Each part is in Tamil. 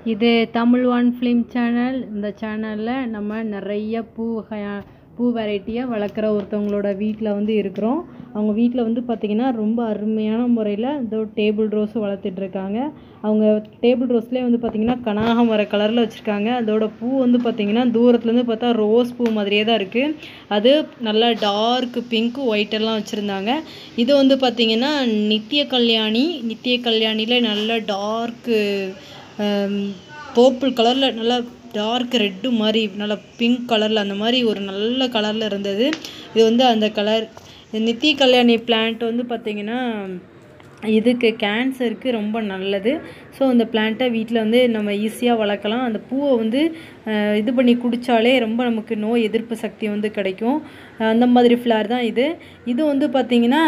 இது தமிழ் ஒன் ஃபிலிம் சேனல் இந்த சேனலில் நம்ம நிறைய பூ வகையா பூ வெரைட்டியாக வளர்க்குற ஒருத்தவங்களோட வீட்டில் வந்து இருக்கிறோம் அவங்க வீட்டில் வந்து பார்த்திங்கன்னா ரொம்ப அருமையான முறையில் இதோ டேபிள் ரோஸ் வளர்த்துட்ருக்காங்க அவங்க டேபிள் ரோஸ்லேயே வந்து பார்த்திங்கன்னா கனகாமர கலரில் வச்சுருக்காங்க அதோட பூ வந்து பார்த்திங்கன்னா தூரத்துலேருந்து பார்த்தா ரோஸ் பூ மாதிரியே தான் இருக்குது அது நல்லா டார்க் பிங்க்கு ஒயிட்டெல்லாம் வச்சுருந்தாங்க இது வந்து பார்த்திங்கன்னா நித்திய கல்யாணி நித்திய கல்யாணியில் நல்ல டார்க்கு பர்பிள் கலரில் நல்லா டார்க் ரெட்டு மாதிரி நல்லா பிங்க் கலரில் அந்த மாதிரி ஒரு நல்ல கலரில் இருந்தது இது வந்து அந்த கலர் நித்திய கல்யாணி பிளான்ட் வந்து பார்த்திங்கன்னா இதுக்கு கேன்சருக்கு ரொம்ப நல்லது ஸோ அந்த பிளான்ட்டை வீட்டில் வந்து நம்ம ஈஸியாக வளர்க்கலாம் அந்த பூவை வந்து இது பண்ணி குடித்தாலே ரொம்ப நமக்கு நோய் எதிர்ப்பு சக்தி வந்து கிடைக்கும் அந்த மாதிரி ஃப்ளார் தான் இது இது வந்து பார்த்திங்கன்னா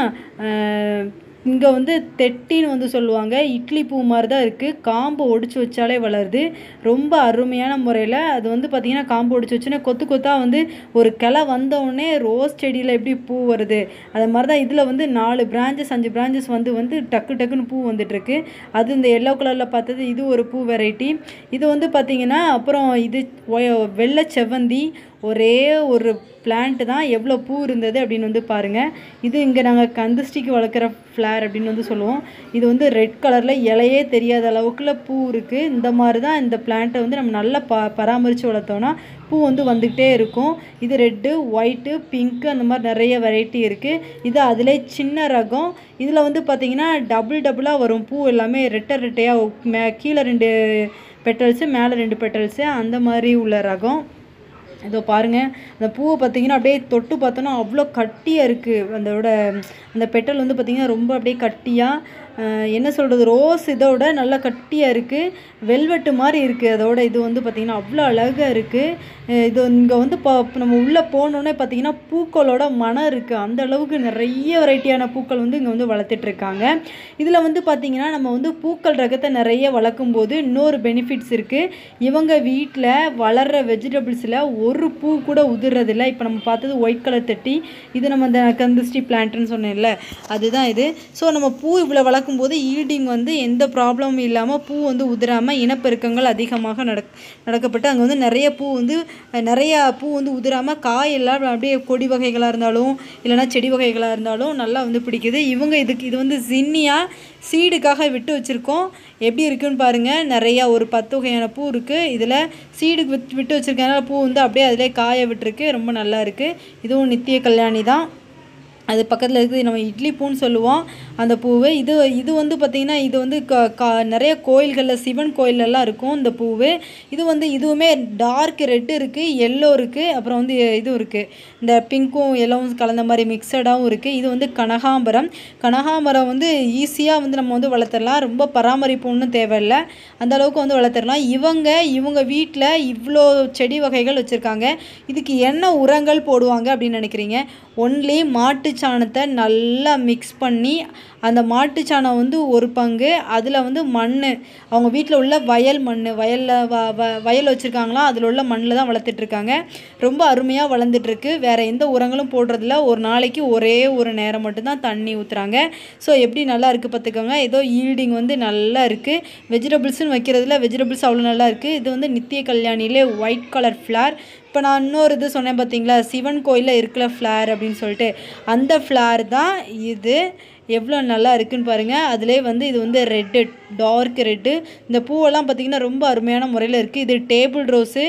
இங்கே வந்து தெட்டின்னு வந்து சொல்லுவாங்க இட்லி பூ மாதிரி தான் இருக்குது காம்பை ஒடிச்சு வச்சாலே வளருது ரொம்ப அருமையான முறையில் அது வந்து பார்த்திங்கன்னா காம்பு ஒடிச்சு வச்சோன்னே கொத்து கொத்தாக வந்து ஒரு கிளை வந்தவுடனே ரோஸ் செடியில் எப்படி பூ வருது அது மாதிரி தான் இதில் வந்து நாலு பிரான்ச்சஸ் அஞ்சு பிரான்ச்சஸ் வந்து வந்து டக்கு டக்குன்னு பூ வந்துட்டுருக்கு அது இந்த எல்லோ கலரில் பார்த்தது இது ஒரு பூ வெரைட்டி இது வந்து பார்த்திங்கன்னா அப்புறம் இது வெள்ளை செவ்வந்தி ஒரே ஒரு பிளான்ட்டு தான் எவ்வளோ பூ இருந்தது அப்படின்னு வந்து பாருங்கள் இது இங்கே நாங்கள் கந்தஸ்டிக்கு வளர்க்குற ஃப்ளார் அப்படின்னு வந்து சொல்லுவோம் இது வந்து ரெட் கலரில் இலையே தெரியாத அளவுக்குள்ள பூ இருக்குது இந்த மாதிரி தான் இந்த பிளான்ட்டை வந்து நம்ம நல்லா ப பராமரித்து வளர்த்தோன்னா பூ வந்து வந்துக்கிட்டே இருக்கும் இது ரெட்டு ஒயிட்டு பிங்க்கு அந்த மாதிரி நிறைய வெரைட்டி இருக்குது இது அதிலே சின்ன ரகம் இதில் வந்து பார்த்திங்கன்னா டபுள் டபுளாக வரும் பூ எல்லாமே ரெட்டை ரெட்டையாக மே கீழே ரெண்டு பெட்டல்ஸு மேலே ரெண்டு பெட்டல்ஸு அந்த மாதிரி உள்ள ரகம் இதோ பாருங்கள் அந்த பூவை பார்த்திங்கன்னா அப்படியே தொட்டு பார்த்தோன்னா அவ்வளோ கட்டியாக இருக்குது அதோட அந்த பெட்டல் வந்து பார்த்திங்கன்னா ரொம்ப அப்படியே கட்டியாக என்ன சொல்கிறது ரோஸ் இதோட நல்லா கட்டியாக இருக்குது வெல்வெட்டு மாதிரி இருக்குது அதோட இது வந்து பார்த்திங்கன்னா அவ்வளோ அழகாக இருக்குது இது இங்கே வந்து பா நம்ம உள்ளே போனோடனே பார்த்திங்கன்னா பூக்களோட மனம் இருக்குது அந்த அளவுக்கு நிறைய வெரைட்டியான பூக்கள் வந்து இங்கே வந்து வளர்த்துட்ருக்காங்க இதில் வந்து பார்த்திங்கன்னா நம்ம வந்து பூக்கள் ரகத்தை நிறைய வளர்க்கும் போது இன்னொரு பெனிஃபிட்ஸ் இருக்குது இவங்க வீட்டில் வளர்கிற வெஜிடபிள்ஸில் ஒரு பூ கூட உதிர்றதில்ல இப்போ நம்ம பார்த்தது ஒயிட் கலர் தட்டி இது நம்ம இந்த கந்தஸ்டி பிளான்ட்டுன்னு சொன்னேன்ல அதுதான் இது ஸோ நம்ம பூ இவ்வளோ வளர்க்கும்போது ஈல்டிங் வந்து எந்த ப்ராப்ளமும் இல்லாமல் பூ வந்து உதிராமல் இனப்பெருக்கங்கள் அதிகமாக நடக் நடக்கப்பட்டு அங்கே வந்து நிறைய பூ வந்து நிறையா பூ வந்து உதிராமல் காய் எல்லாம் அப்படியே கொடி வகைகளாக இருந்தாலும் இல்லைனா செடி வகைகளாக இருந்தாலும் நல்லா வந்து பிடிக்குது இவங்க இதுக்கு இது வந்து ஜின்னியாக சீடுக்காக விட்டு வச்சுருக்கோம் எப்படி இருக்குன்னு பாருங்கள் நிறையா ஒரு பத்து வகையான பூ இருக்குது இதில் சீடுக்கு விட்டு விட்டு வச்சுருக்கனால பூ வந்து அப்படியே அதிலே காய விட்டுருக்கு ரொம்ப நல்லா இருக்குது இதுவும் நித்திய கல்யாணி தான் அது பக்கத்தில் இருக்குது நம்ம இட்லி பூன்னு சொல்லுவோம் அந்த பூவு இது இது வந்து பார்த்திங்கன்னா இது வந்து க கா நிறைய கோயில்களில் சிவன் கோயிலெல்லாம் இருக்கும் இந்த பூவு இது வந்து இதுவுமே டார்க் ரெட்டு இருக்குது எல்லோ இருக்குது அப்புறம் வந்து இதுவும் இருக்குது இந்த பிங்க்கும் எல்லோவும் கலந்த மாதிரி மிக்சடாகவும் இருக்குது இது வந்து கனகாம்பரம் கனகாம்பரம் வந்து ஈஸியாக வந்து நம்ம வந்து வளர்த்துடலாம் ரொம்ப பராமரிப்பு ஒன்றும் தேவையில்லை அந்த அளவுக்கு வந்து வளர்த்துடலாம் இவங்க இவங்க வீட்டில் இவ்வளோ செடி வகைகள் வச்சுருக்காங்க இதுக்கு என்ன உரங்கள் போடுவாங்க அப்படின்னு நினைக்கிறீங்க ஒன்லி மாட்டு சாணத்தை நல்லா மிக்ஸ் பண்ணி அந்த மாட்டு சாணம் வந்து ஒரு பங்கு அதில் வந்து மண் அவங்க வீட்டில் உள்ள வயல் மண் வயலில் வ வ வயல் வச்சுருக்காங்களா அதில் உள்ள மண்ணில் தான் வளர்த்துட்ருக்காங்க ரொம்ப அருமையாக வளர்ந்துட்டுருக்கு வேறு எந்த உரங்களும் போடுறதில்ல ஒரு நாளைக்கு ஒரே ஒரு நேரம் மட்டும்தான் தண்ணி ஊற்றுறாங்க ஸோ எப்படி நல்லா இருக்குது பார்த்துக்கோங்க ஏதோ ஈல்டிங் வந்து நல்லா இருக்குது வெஜிடபிள்ஸ்னு வைக்கிறதுல வெஜிடபிள்ஸ் அவ்வளோ நல்லா இருக்குது இது வந்து நித்திய கல்யாணிலே ஒயிட் கலர் ஃப்ளார் இப்போ நான் இன்னொரு இது சொன்னேன் பார்த்தீங்களா சிவன் கோயிலில் இருக்கிற ஃப்ளார் அப்படின்னு சொல்லிட்டு அந்த ஃப்ளார் தான் இது எவ்வளோ நல்லா இருக்குன்னு பாருங்கள் அதிலே வந்து இது வந்து ரெட்டு டார்க் ரெட்டு இந்த பூவெல்லாம் பார்த்திங்கன்னா ரொம்ப அருமையான முறையில் இருக்குது இது டேபிள் ரோஸு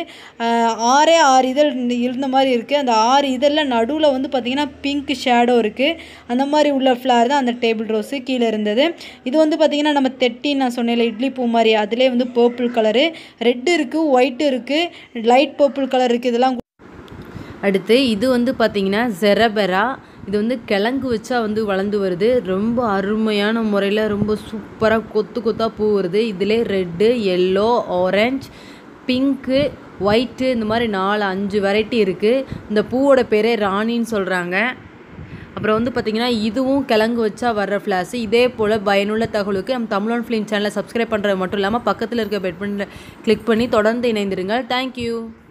ஆறே ஆறு இதழ் இருந்த மாதிரி இருக்குது அந்த ஆறு இதழில் நடுவில் வந்து பார்த்திங்கன்னா பிங்க் ஷேடோ இருக்குது அந்த மாதிரி உள்ள ஃப்ளார் தான் அந்த டேபிள் ரோஸு கீழே இருந்தது இது வந்து பார்த்திங்கன்னா நம்ம தெட்டி நான் சொன்னேன் இட்லி பூ மாதிரி அதிலே வந்து பர்பிள் கலரு ரெட்டு இருக்குது ஒயிட்டு இருக்குது லைட் பர்பிள் கலர் இருக்குது இதெல்லாம் அடுத்து இது வந்து பார்த்திங்கன்னா ஜெரபெரா இது வந்து கிழங்கு வச்சா வந்து வளர்ந்து வருது ரொம்ப அருமையான முறையில் ரொம்ப சூப்பராக கொத்து கொத்தாக பூ வருது இதிலே red yellow orange pink white இந்த மாதிரி நாலு அஞ்சு வெரைட்டி இருக்குது இந்த பூவோட பேரே ராணின்னு சொல்கிறாங்க அப்புறம் வந்து பார்த்திங்கன்னா இதுவும் கிழங்கு வச்சா வர்ற ஃப்ளாஷு இதே போல் பயனுள்ள தகவலுக்கு நம்ம தமிழன் ஃபிலிம் சேனலை சப்ஸ்கிரைப் பண்ணுறது மட்டும் இல்லாமல் பக்கத்தில் இருக்க பெட் பண்ணி கிளிக் பண்ணி தொடர்ந்து இணைந்திருங்கள் தேங்க்யூ